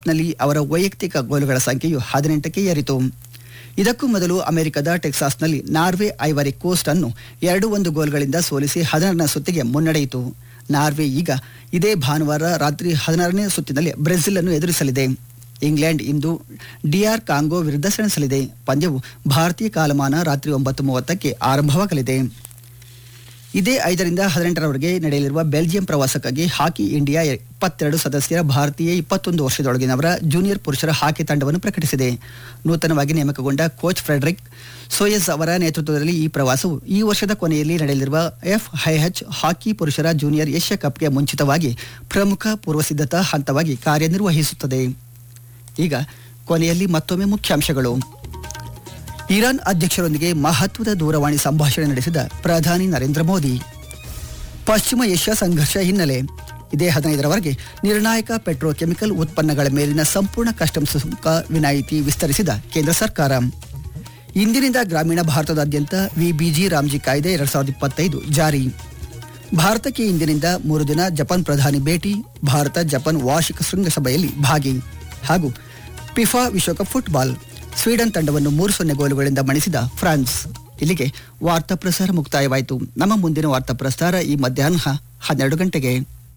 ಕಪ್ನಲ್ಲಿ ಅವರ ವೈಯಕ್ತಿಕ ಗೋಲುಗಳ ಸಂಖ್ಯೆಯು ಹದಿನೆಂಟಕ್ಕೆ ಏರಿತು ಇದಕ್ಕೂ ಮೊದಲು ಅಮೆರಿಕದ ಟೆಕ್ಸಾಸ್ನಲ್ಲಿ ನಾರ್ವೆ ಐವರಿ ಕೋಸ್ಟ್ ಅನ್ನು ಎರಡು ಒಂದು ಗೋಲ್ಗಳಿಂದ ಸೋಲಿಸಿ ಹದಿನಾರನೇ ಸುತ್ತಿಗೆ ಮುನ್ನಡೆಯಿತು ನಾರ್ವೆ ಈಗ ಇದೇ ಭಾನುವಾರ ರಾತ್ರಿ ಹದಿನಾರನೇ ಸುತ್ತಿನಲ್ಲಿ ಬ್ರೆಜಿಲ್ ಅನ್ನು ಎದುರಿಸಲಿದೆ ಇಂಗ್ಲೆಂಡ್ ಇಂದು ಡಿಆರ್ ಕಾಂಗೋ ವಿರುದ್ಧ ಸೆಣಸಲಿದೆ ಪಂದ್ಯವು ಭಾರತೀಯ ಕಾಲಮಾನ ರಾತ್ರಿ ಒಂಬತ್ತು ಮೂವತ್ತಕ್ಕೆ ಆರಂಭವಾಗಲಿದೆ ಇದೇ ಐದರಿಂದ ಹದಿನೆಂಟರವರೆಗೆ ನಡೆಯಲಿರುವ ಬೆಲ್ಜಿಯಂ ಪ್ರವಾಸಕ್ಕಾಗಿ ಹಾಕಿ ಇಂಡಿಯಾ ಇಪ್ಪತ್ತೆರಡು ಸದಸ್ಯರ ಭಾರತೀಯ ಇಪ್ಪತ್ತೊಂದು ವರ್ಷದೊಳಗಿನವರ ಜೂನಿಯರ್ ಪುರುಷರ ಹಾಕಿ ತಂಡವನ್ನು ಪ್ರಕಟಿಸಿದೆ ನೂತನವಾಗಿ ನೇಮಕಗೊಂಡ ಕೋಚ್ ಫ್ರೆಡರಿಕ್ ಸೋಯಸ್ ಅವರ ನೇತೃತ್ವದಲ್ಲಿ ಈ ಪ್ರವಾಸವು ಈ ವರ್ಷದ ಕೊನೆಯಲ್ಲಿ ನಡೆಯಲಿರುವ ಎಫ್ಐಎಚ್ ಹಾಕಿ ಪುರುಷರ ಜೂನಿಯರ್ ಏಷ್ಯಾ ಕಪ್ಗೆ ಮುಂಚಿತವಾಗಿ ಪ್ರಮುಖ ಪೂರ್ವಸಿದ್ಧತಾ ಹಂತವಾಗಿ ಕಾರ್ಯನಿರ್ವಹಿಸುತ್ತದೆ ಈಗ ಕೊನೆಯಲ್ಲಿ ಮತ್ತೊಮ್ಮೆ ಮುಖ್ಯಾಂಶಗಳು ಇರಾನ್ ಅಧ್ಯಕ್ಷರೊಂದಿಗೆ ಮಹತ್ವದ ದೂರವಾಣಿ ಸಂಭಾಷಣೆ ನಡೆಸಿದ ಪ್ರಧಾನಿ ನರೇಂದ್ರ ಮೋದಿ ಪಶ್ಚಿಮ ಏಷ್ಯಾ ಸಂಘರ್ಷ ಹಿನ್ನೆಲೆ ಇದೇ ಹದಿನೈದರವರೆಗೆ ನಿರ್ಣಾಯಕ ಪೆಟ್ರೋಕೆಮಿಕಲ್ ಉತ್ಪನ್ನಗಳ ಮೇಲಿನ ಸಂಪೂರ್ಣ ಕಸ್ಟಮ್ಸ್ ಸುಂಕ ವಿನಾಯಿತಿ ವಿಸ್ತರಿಸಿದ ಕೇಂದ್ರ ಸರ್ಕಾರ ಇಂದಿನಿಂದ ಗ್ರಾಮೀಣ ಭಾರತದಾದ್ಯಂತ ವಿಬಿಜಿ ರಾಮ್ಜಿ ಕಾಯ್ದೆ ಎರಡ್ ಸಾವಿರದ ಇಪ್ಪತ್ತೈದು ಜಾರಿ ಭಾರತಕ್ಕೆ ಇಂದಿನಿಂದ ಮೂರು ದಿನ ಜಪಾನ್ ಪ್ರಧಾನಿ ಭೇಟಿ ಭಾರತ ಜಪಾನ್ ವಾರ್ಷಿಕ ಶೃಂಗಸಭೆಯಲ್ಲಿ ಭಾಗಿ ಹಾಗೂ ಪಿಫಾ ವಿಶ್ವಕಪ್ ಫುಟ್ಬಾಲ್ ಸ್ವೀಡನ್ ತಂಡವನ್ನು ಮೂರು ಸೊನ್ನೆ ಗೋಲುಗಳಿಂದ ಮಣಿಸಿದ ಫ್ರಾನ್ಸ್ ಇಲ್ಲಿಗೆ ವಾರ್ತಾ ಪ್ರಸಾರ ಮುಕ್ತಾಯವಾಯಿತು ನಮ್ಮ ಮುಂದಿನ ವಾರ್ತಾ ಪ್ರಸಾರ ಈ ಮಧ್ಯಾಹ್ನ ಹನ್ನೆರಡು ಗಂಟೆಗೆ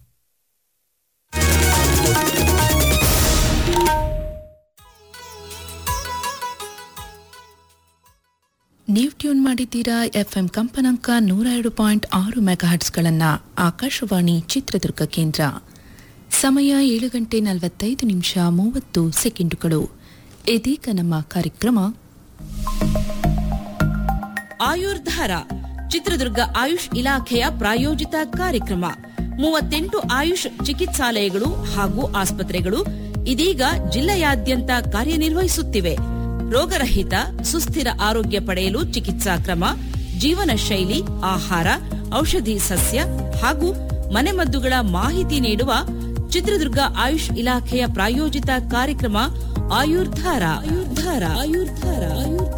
ನೀವು ಟ್ಯೂನ್ ಮಾಡಿದ್ದೀರಾ ಎಫ್ಎಂ ಕಂಪನಾಂಕ ನೂರ ಎರಡು ಪಾಯಿಂಟ್ ಆರು ಮೆಗಾಹರ್ಟ್ಸ್ಗಳನ್ನ ಆಕಾಶವಾಣಿ ಚಿತ್ರದುರ್ಗ ಕೇಂದ್ರ ಸಮಯ ಏಳು ಗಂಟೆ ನಲವತ್ತೈದು ನಿಮಿಷ ಮೂವತ್ತು ಸೆಕೆಂಡುಗಳು ಇದೀಗ ನಮ್ಮ ಕಾರ್ಯಕ್ರಮ ಆಯುರ್ಧಾರ ಚಿತ್ರದುರ್ಗ ಆಯುಷ್ ಇಲಾಖೆಯ ಪ್ರಾಯೋಜಿತ ಕಾರ್ಯಕ್ರಮ ಮೂವತ್ತೆಂಟು ಆಯುಷ್ ಚಿಕಿತ್ಸಾಲಯಗಳು ಹಾಗೂ ಆಸ್ಪತ್ರೆಗಳು ಇದೀಗ ಜಿಲ್ಲೆಯಾದ್ಯಂತ ಕಾರ್ಯನಿರ್ವಹಿಸುತ್ತಿವೆ ರೋಗರಹಿತ ಸುಸ್ಥಿರ ಆರೋಗ್ಯ ಪಡೆಯಲು ಚಿಕಿತ್ಸಾ ಕ್ರಮ ಜೀವನ ಶೈಲಿ ಆಹಾರ ಔಷಧಿ ಸಸ್ಯ ಹಾಗೂ ಮನೆಮದ್ದುಗಳ ಮಾಹಿತಿ ನೀಡುವ ಚಿತ್ರದುರ್ಗ ಆಯುಷ್ ಇಲಾಖೆಯ ಪ್ರಾಯೋಜಿತ ಕಾರ್ಯಕ್ರಮ ಆಯುರ್ಧಾರ ಆಯುರ್ಧಾರ ಆಯುರ್ಧಾರ ಆಯುರ್ಧಾರ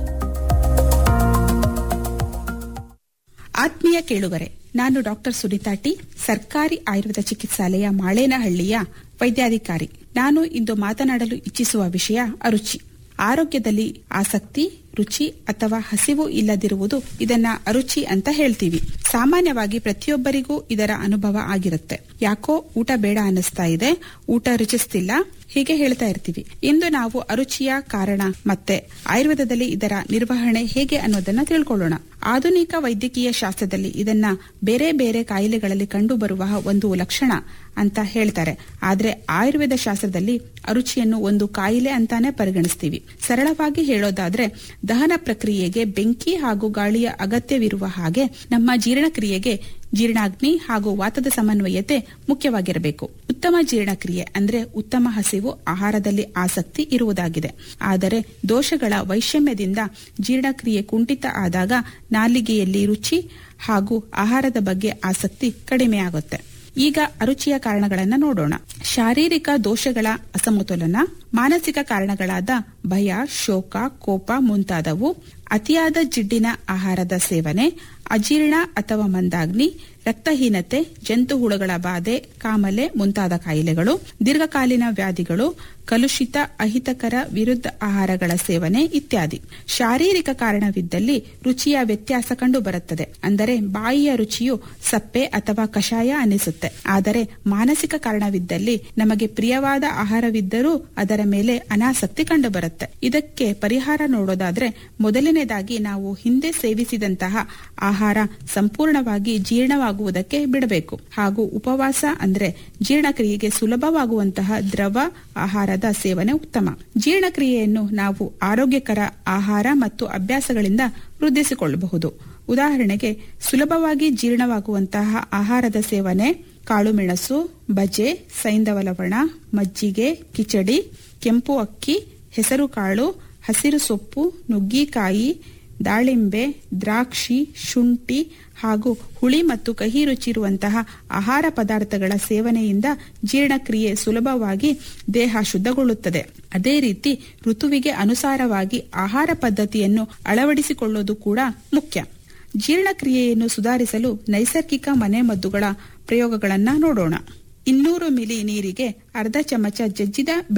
ಆತ್ಮೀಯ ಕೇಳುಗರೆ ನಾನು ಡಾಕ್ಟರ್ ಸುನಿತಾ ಟಿ ಸರ್ಕಾರಿ ಆಯುರ್ವೇದ ಚಿಕಿತ್ಸಾಲಯ ಮಾಳೇನಹಳ್ಳಿಯ ವೈದ್ಯಾಧಿಕಾರಿ ನಾನು ಇಂದು ಮಾತನಾಡಲು ಇಚ್ಛಿಸುವ ವಿಷಯ ಅರುಚಿ ಆರೋಗ್ಯದಲ್ಲಿ ಆಸಕ್ತಿ ರುಚಿ ಅಥವಾ ಹಸಿವು ಇಲ್ಲದಿರುವುದು ಇದನ್ನ ಅರುಚಿ ಅಂತ ಹೇಳ್ತೀವಿ ಸಾಮಾನ್ಯವಾಗಿ ಪ್ರತಿಯೊಬ್ಬರಿಗೂ ಇದರ ಅನುಭವ ಆಗಿರುತ್ತೆ ಯಾಕೋ ಊಟ ಬೇಡ ಅನ್ನಿಸ್ತಾ ಇದೆ ಊಟ ರುಚಿಸ್ತಿಲ್ಲ ಹೀಗೆ ಹೇಳ್ತಾ ಇರ್ತೀವಿ ಇಂದು ನಾವು ಅರುಚಿಯ ಕಾರಣ ಮತ್ತೆ ಆಯುರ್ವೇದದಲ್ಲಿ ಇದರ ನಿರ್ವಹಣೆ ಹೇಗೆ ಅನ್ನೋದನ್ನ ತಿಳ್ಕೊಳ್ಳೋಣ ಆಧುನಿಕ ವೈದ್ಯಕೀಯ ಶಾಸ್ತ್ರದಲ್ಲಿ ಇದನ್ನ ಬೇರೆ ಬೇರೆ ಕಾಯಿಲೆಗಳಲ್ಲಿ ಕಂಡುಬರುವ ಒಂದು ಲಕ್ಷಣ ಅಂತ ಹೇಳ್ತಾರೆ ಆದ್ರೆ ಆಯುರ್ವೇದ ಶಾಸ್ತ್ರದಲ್ಲಿ ಅರುಚಿಯನ್ನು ಒಂದು ಕಾಯಿಲೆ ಅಂತಾನೆ ಪರಿಗಣಿಸ್ತೀವಿ ಸರಳವಾಗಿ ಹೇಳೋದಾದ್ರೆ ದಹನ ಪ್ರಕ್ರಿಯೆಗೆ ಬೆಂಕಿ ಹಾಗೂ ಗಾಳಿಯ ಅಗತ್ಯವಿರುವ ಹಾಗೆ ನಮ್ಮ ಜೀರ್ಣಕ್ರಿಯೆಗೆ ಜೀರ್ಣಾಗ್ನಿ ಹಾಗೂ ವಾತದ ಸಮನ್ವಯತೆ ಮುಖ್ಯವಾಗಿರಬೇಕು ಉತ್ತಮ ಜೀರ್ಣಕ್ರಿಯೆ ಅಂದ್ರೆ ಉತ್ತಮ ಹಸಿವು ಆಹಾರದಲ್ಲಿ ಆಸಕ್ತಿ ಇರುವುದಾಗಿದೆ ಆದರೆ ದೋಷಗಳ ವೈಷಮ್ಯದಿಂದ ಜೀರ್ಣಕ್ರಿಯೆ ಕುಂಠಿತ ಆದಾಗ ನಾಲಿಗೆಯಲ್ಲಿ ರುಚಿ ಹಾಗೂ ಆಹಾರದ ಬಗ್ಗೆ ಆಸಕ್ತಿ ಕಡಿಮೆಯಾಗುತ್ತೆ ಈಗ ಅರುಚಿಯ ಕಾರಣಗಳನ್ನ ನೋಡೋಣ ಶಾರೀರಿಕ ದೋಷಗಳ ಅಸಮತೋಲನ ಮಾನಸಿಕ ಕಾರಣಗಳಾದ ಭಯ ಶೋಕ ಕೋಪ ಮುಂತಾದವು ಅತಿಯಾದ ಜಿಡ್ಡಿನ ಆಹಾರದ ಸೇವನೆ ಅಜೀರ್ಣ ಅಥವಾ ಮಂದಾಗ್ನಿ ರಕ್ತಹೀನತೆ ಜಂತು ಹುಳುಗಳ ಬಾಧೆ ಕಾಮಲೆ ಮುಂತಾದ ಕಾಯಿಲೆಗಳು ದೀರ್ಘಕಾಲೀನ ವ್ಯಾಧಿಗಳು ಕಲುಷಿತ ಅಹಿತಕರ ವಿರುದ್ಧ ಆಹಾರಗಳ ಸೇವನೆ ಇತ್ಯಾದಿ ಶಾರೀರಿಕ ಕಾರಣವಿದ್ದಲ್ಲಿ ರುಚಿಯ ವ್ಯತ್ಯಾಸ ಕಂಡುಬರುತ್ತದೆ ಅಂದರೆ ಬಾಯಿಯ ರುಚಿಯು ಸಪ್ಪೆ ಅಥವಾ ಕಷಾಯ ಅನ್ನಿಸುತ್ತೆ ಆದರೆ ಮಾನಸಿಕ ಕಾರಣವಿದ್ದಲ್ಲಿ ನಮಗೆ ಪ್ರಿಯವಾದ ಆಹಾರವಿದ್ದರೂ ಅದರ ಮೇಲೆ ಅನಾಸಕ್ತಿ ಕಂಡುಬರುತ್ತೆ ಇದಕ್ಕೆ ಪರಿಹಾರ ನೋಡೋದಾದ್ರೆ ಮೊದಲನೇದಾಗಿ ನಾವು ಹಿಂದೆ ಸೇವಿಸಿದಂತಹ ಆಹಾರ ಸಂಪೂರ್ಣವಾಗಿ ಜೀರ್ಣವಾಗುವುದಕ್ಕೆ ಬಿಡಬೇಕು ಹಾಗೂ ಉಪವಾಸ ಅಂದ್ರೆ ಜೀರ್ಣಕ್ರಿಯೆಗೆ ಸುಲಭವಾಗುವಂತಹ ದ್ರವ ಆಹಾರದ ಸೇವನೆ ಉತ್ತಮ ಜೀರ್ಣಕ್ರಿಯೆಯನ್ನು ನಾವು ಆರೋಗ್ಯಕರ ಆಹಾರ ಮತ್ತು ಅಭ್ಯಾಸಗಳಿಂದ ವೃದ್ಧಿಸಿಕೊಳ್ಳಬಹುದು ಉದಾಹರಣೆಗೆ ಸುಲಭವಾಗಿ ಜೀರ್ಣವಾಗುವಂತಹ ಆಹಾರದ ಸೇವನೆ ಕಾಳುಮೆಣಸು ಬಜೆ ಸೈಂಧವ ಲವಣ ಮಜ್ಜಿಗೆ ಕಿಚಡಿ ಕೆಂಪು ಅಕ್ಕಿ ಹೆಸರುಕಾಳು ಹಸಿರು ಸೊಪ್ಪು ನುಗ್ಗಿಕಾಯಿ ದಾಳಿಂಬೆ ದ್ರಾಕ್ಷಿ ಶುಂಠಿ ಹಾಗೂ ಹುಳಿ ಮತ್ತು ಕಹಿ ರುಚಿ ಇರುವಂತಹ ಆಹಾರ ಪದಾರ್ಥಗಳ ಸೇವನೆಯಿಂದ ಜೀರ್ಣಕ್ರಿಯೆ ಸುಲಭವಾಗಿ ದೇಹ ಶುದ್ಧಗೊಳ್ಳುತ್ತದೆ ಅದೇ ರೀತಿ ಋತುವಿಗೆ ಅನುಸಾರವಾಗಿ ಆಹಾರ ಪದ್ಧತಿಯನ್ನು ಅಳವಡಿಸಿಕೊಳ್ಳುವುದು ಕೂಡ ಮುಖ್ಯ ಜೀರ್ಣಕ್ರಿಯೆಯನ್ನು ಸುಧಾರಿಸಲು ನೈಸರ್ಗಿಕ ಮನೆಮದ್ದುಗಳ ಪ್ರಯೋಗಗಳನ್ನ ನೋಡೋಣ ಇನ್ನೂರು ಮಿಲಿ ನೀರಿಗೆ ಅರ್ಧ ಚಮಚ ಜಜ್ಜಿದ